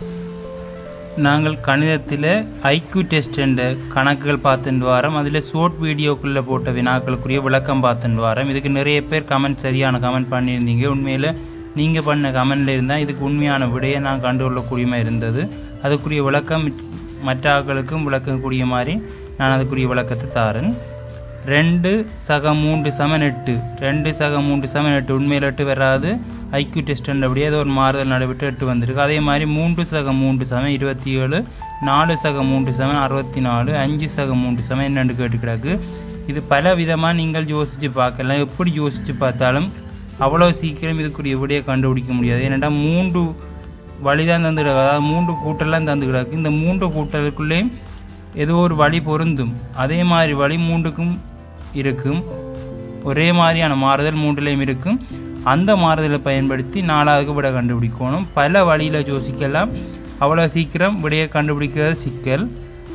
நாங்கள் கணிதத்தில் IQ test என்ற கணக்குகள் பார்த்துட்டு வரோம் அதில் ஷோர்ட் வீடியோக்குள்ளே போட்ட வினாக்களுக்குரிய விளக்கம் பார்த்துட்டு வரோம் இதுக்கு நிறைய பேர் கமெண்ட் சரியான கமெண்ட் பண்ணியிருந்தீங்க உண்மையில் நீங்கள் பண்ண கமெண்டில் இருந்தால் இதுக்கு உண்மையான விடையை நான் கண்டுகொள்ளக்கூடியமா இருந்தது அதுக்குரிய விளக்கம் மற்ற ஆட்களுக்கும் விளக்கக்கூடிய மாதிரி நான் அதுக்குரிய விளக்கத்தை தாரேன் ரெண்டு சக மூன்று சமன் எட்டு ரெண்டு சக மூன்று சமன் எட்டு உண்மையில் எட்டு வராது ஐக்யூ டெஸ்ட் அப்படியே ஏதோ ஒரு மாறுதல் நடைபெற்று எட்டு வந்திருக்கு அதே மாதிரி மூன்று சக மூன்று சமன் இருபத்தி ஏழு நாலு சக மூன்று சமன் அறுபத்தி நாலு அஞ்சு சக மூன்று சமன் என்னென்னு கேட்டு கிடக்கு இது பல விதமாக நீங்கள் யோசித்து பார்க்கலாம் எப்படி யோசித்து பார்த்தாலும் அவ்வளோ சீக்கிரம் இதுக்குரிய விடையை கண்டுபிடிக்க முடியாது ஏன்னா மூன்று வழி தான் தந்து கிடக்கு அதாவது மூன்று கூட்டெல்லாம் தந்து கிடக்கு இந்த மூன்று கூட்டலுக்குள்ளேயும் ஏதோ ஒரு வழி பொருந்தும் அதே மாதிரி வழி மூன்றுக்கும் இருக்கும் ஒரே மாதிரியான மாறுதல் மூன்றுலேயும் இருக்கும் அந்த மாறுதலை பயன்படுத்தி நாலாவதுக்கு விடை கண்டுபிடிக்கணும் பல வழியில் யோசிக்கலாம் அவ்வளோ சீக்கிரம் விடையை கண்டுபிடிக்கிறது சிக்கல்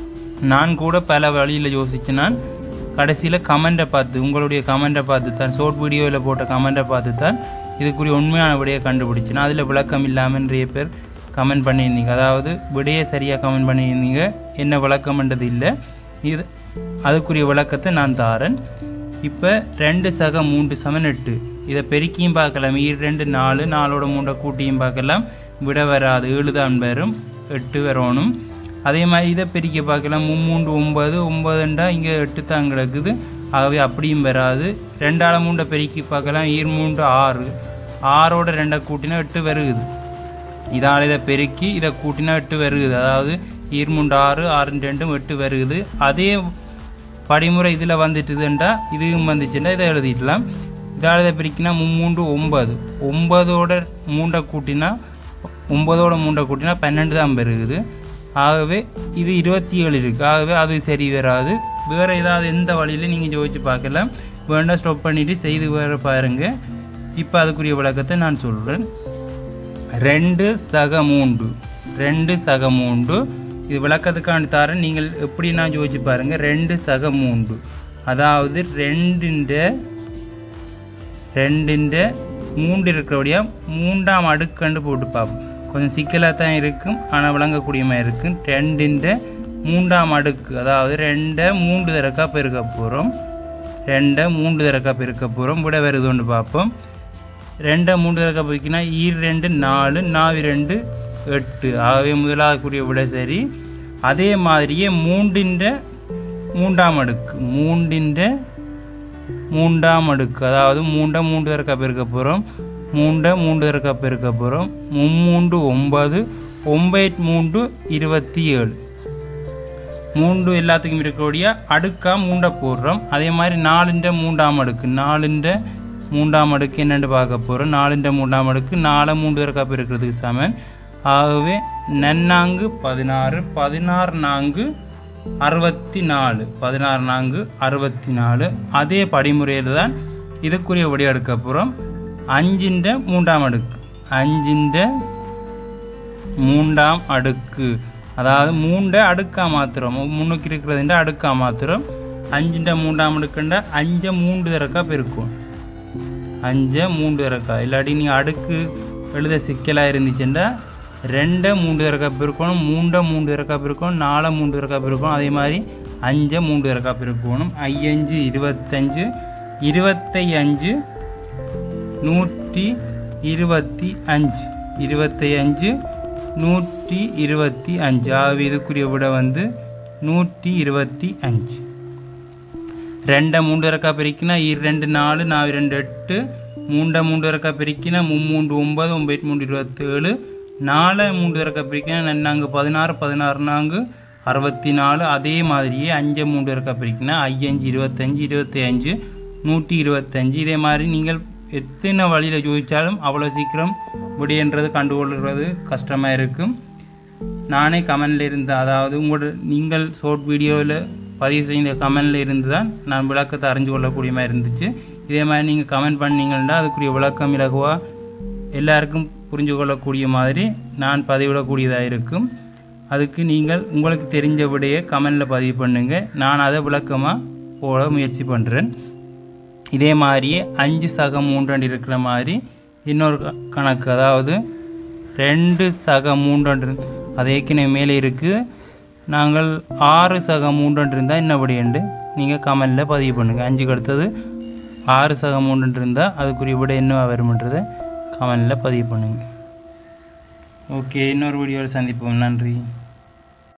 நான் கூட பல வழியில் யோசிச்சு நான் கடைசியில் கமெண்ட்டை பார்த்து உங்களுடைய கமெண்ட்டை பார்த்து தான் ஷார்ட் வீடியோவில் போட்ட கமெண்ட்டை பார்த்து தான் இதுக்குரிய உண்மையான விடையை கண்டுபிடிச்சேன் அதில் விளக்கம் இல்லாமல் நிறைய பேர் கமெண்ட் பண்ணியிருந்தீங்க அதாவது விடையை சரியாக கமெண்ட் பண்ணியிருந்தீங்க என்ன விளக்கம்ன்றது இல்லை இது அதுக்குரிய விளக்கத்தை நான் தாரேன் இப்போ ரெண்டு சக மூன்று சமன் எட்டு இதை பெருக்கியும் பார்க்கலாம் ஈர் ரெண்டு நாலு நாலோட மூண்டை கூட்டியும் பார்க்கலாம் விட வராது ஏழு தான் வரும் எட்டு வரணும் அதே மாதிரி இதை பெருக்கி பார்க்கலாம் மும்மூண்டு ஒம்பது ஒம்பதுண்டா இங்கே எட்டு தான் கிடக்குது ஆகவே அப்படியும் வராது ரெண்டால மூண்டை பெருக்கி பார்க்கலாம் ஈர் மூன்று ஆறு ஆறோட ரெண்டை கூட்டினா எட்டு வருகுது இதால் இதை பெருக்கி இதை கூட்டினா எட்டு வருகுது அதாவது ஈர்முண்டு ஆறு ஆறு ரெண்டும் எட்டு வருகுது அதே படிமுறை இதில் வந்துட்டுதுண்டா இதுவும் வந்துச்சுண்டா இதை எழுதிடலாம் இதால் இதை பிரிக்கினா மும்மூண்டு ஒம்பது ஒம்பதோட மூண்டை கூட்டினா ஒம்பதோட மூண்டை கூட்டினா பன்னெண்டு தான் பெருகுது ஆகவே இது இருபத்தி ஏழு இருக்குது ஆகவே அது சரி வராது வேறு ஏதாவது எந்த வழியில் நீங்கள் யோசிச்சு பார்க்கலாம் வேண்டாம் ஸ்டாப் பண்ணிவிட்டு செய்து வேறு பாருங்கள் இப்போ அதுக்குரிய விளக்கத்தை நான் சொல்கிறேன் ரெண்டு சக மூன்று ரெண்டு சக மூன்று இது விளக்கத்துக்காண்டி தரேன் நீங்கள் எப்படி நான் யோசிச்சு பாருங்கள் ரெண்டு சக மூன்று அதாவது ரெண்டுன்ற ரெண்டுன்ற மூன்று இருக்கிறபடியா மூன்றாம் அடுக்கண்டு போட்டு பார்ப்போம் கொஞ்சம் சிக்கலாக தான் இருக்கும் ஆனால் விளங்கக்கூடியமாக இருக்கும் ரெண்டுன்ற மூன்றாம் அடுக்கு அதாவது ரெண்டை மூன்று தரக்கா பெருக்க போகிறோம் ரெண்டை மூன்று தரக்கா பெருக்க போகிறோம் விட வருதுன்னு பார்ப்போம் ரெண்டை மூன்று தரக்கா போய்க்கினா ஈர் ரெண்டு நாலு நாவி ரெண்டு எட்டு ஆகவே முதலாவது கூடிய விட சரி அதே மாதிரியே மூன்றின்ற மூன்றாம் அடுக்கு மூன்றின்ற மூன்றாம் அடுக்கு அதாவது மூண்டை மூன்று தரக்கா பெருக்க போகிறோம் மூண்டை மூன்று தரக்கா பெருக்க போகிறோம் மும்மூண்டு ஒன்பது ஒம்பது மூன்று இருபத்தி ஏழு மூன்று எல்லாத்துக்கும் இருக்கக்கூடிய அடுக்கா மூண்டை போடுறோம் அதே மாதிரி நாலுன்ற மூன்றாம் அடுக்கு நாலுன்ற மூன்றாம் அடுக்கு என்னென்னு பார்க்க போகிறோம் நாலுன்ற மூன்றாம் அடுக்கு நாலு மூன்று தரக்கா பெருக்கிறதுக்கு சமன் ஆகவே நன்னாங்கு பதினாறு பதினாறு நான்கு அறுபத்தி நாலு பதினாறு நான்கு அறுபத்தி நாலு அதே படிமுறையில் தான் இதுக்குரிய விடை எடுக்க போகிறோம் அஞ்சின்ற மூன்றாம் அடுக்கு அஞ்சின்ற மூன்றாம் அடுக்கு அதாவது மூண்டை அடுக்கா மாத்திரம் முன்னுக்கு இருக்கிறதுன்ற அடுக்கா மாத்திரம் அஞ்சின்ற மூன்றாம் அடுக்குன்ற அஞ்சை மூன்று தரக்கா பெருக்கும் அஞ்சை மூன்று தரக்கா இல்லாட்டி நீங்கள் அடுக்கு எழுத சிக்கலாக இருந்துச்சுன்னா ரெண்டை மூன்று தரக்கா பெருக்கணும் மூண்டை மூன்று தரக்கா பெருக்கணும் நாலை மூன்று தரக்கா பெருக்கணும் அதே மாதிரி அஞ்சை மூன்று தரக்கா பெருக்கணும் ஐயஞ்சு இருபத்தஞ்சு இருபத்தி அஞ்சு நூற்றி இருபத்தி அஞ்சு இருபத்தி அஞ்சு நூற்றி இருபத்தி அஞ்சு ஆகவே இதுக்குரிய விட வந்து நூற்றி இருபத்தி அஞ்சு ரெண்டை மூன்று இறக்கா பெருக்கினா இரு ரெண்டு நாலு நாலு ரெண்டு எட்டு மூண்டை மூன்று இறக்கா பெருக்கினா மும்மூன்று ஒன்பது ஒம்பது மூன்று இருபத்தேழு நாலு மூன்று இறக்கா பெருக்கினா நன்னாங்கு பதினாறு பதினாறு நான்கு அறுபத்தி நாலு அதே மாதிரியே அஞ்சு மூன்று இறக்கா பெருக்கினா ஐயஞ்சு இருபத்தஞ்சு இருபத்தி அஞ்சு நூற்றி இருபத்தஞ்சு இதே மாதிரி நீங்கள் எத்தனை வழியில் யோசித்தாலும் அவ்வளோ சீக்கிரம் விடையன்றது கண்டுகொள்கிறது கஷ்டமாக இருக்கும் நானே கமெண்டில் இருந்த அதாவது உங்களோட நீங்கள் ஷார்ட் வீடியோவில் பதிவு செய்த கமெண்டில் இருந்து தான் நான் விளக்கத்தை அறிஞ்சு கொள்ளக்கூடிய மாதிரி இருந்துச்சு இதே மாதிரி நீங்கள் கமெண்ட் பண்ணீங்கன்னா அதுக்குரிய விளக்கம் இலகுவாக எல்லாருக்கும் புரிஞ்சு கொள்ளக்கூடிய மாதிரி நான் பதிவிடக்கூடியதாக இருக்கும் அதுக்கு நீங்கள் உங்களுக்கு தெரிஞ்ச விடையை கமெண்டில் பதிவு பண்ணுங்கள் நான் அதை விளக்கமாக போட முயற்சி பண்ணுறேன் இதே மாதிரியே அஞ்சு சக மூன்றண்டு இருக்கிற மாதிரி இன்னொரு க- கணக்கு அதாவது ரெண்டு சக மூன்றண்டு அது ஏற்கனவே மேலே இருக்குது நாங்கள் ஆறு சக மூன்று இருந்தால் என்ன படியுண்டு நீங்கள் கமெண்டில் பதிவு பண்ணுங்கள் அஞ்சுக்கு அடுத்தது ஆறு சக மூன்று இருந்தால் அதுக்குரிய விட என்ன வரும்ன்றதை கமெண்டில் பதிவு பண்ணுங்கள் ஓகே இன்னொரு வீடியோவில் சந்திப்போம் நன்றி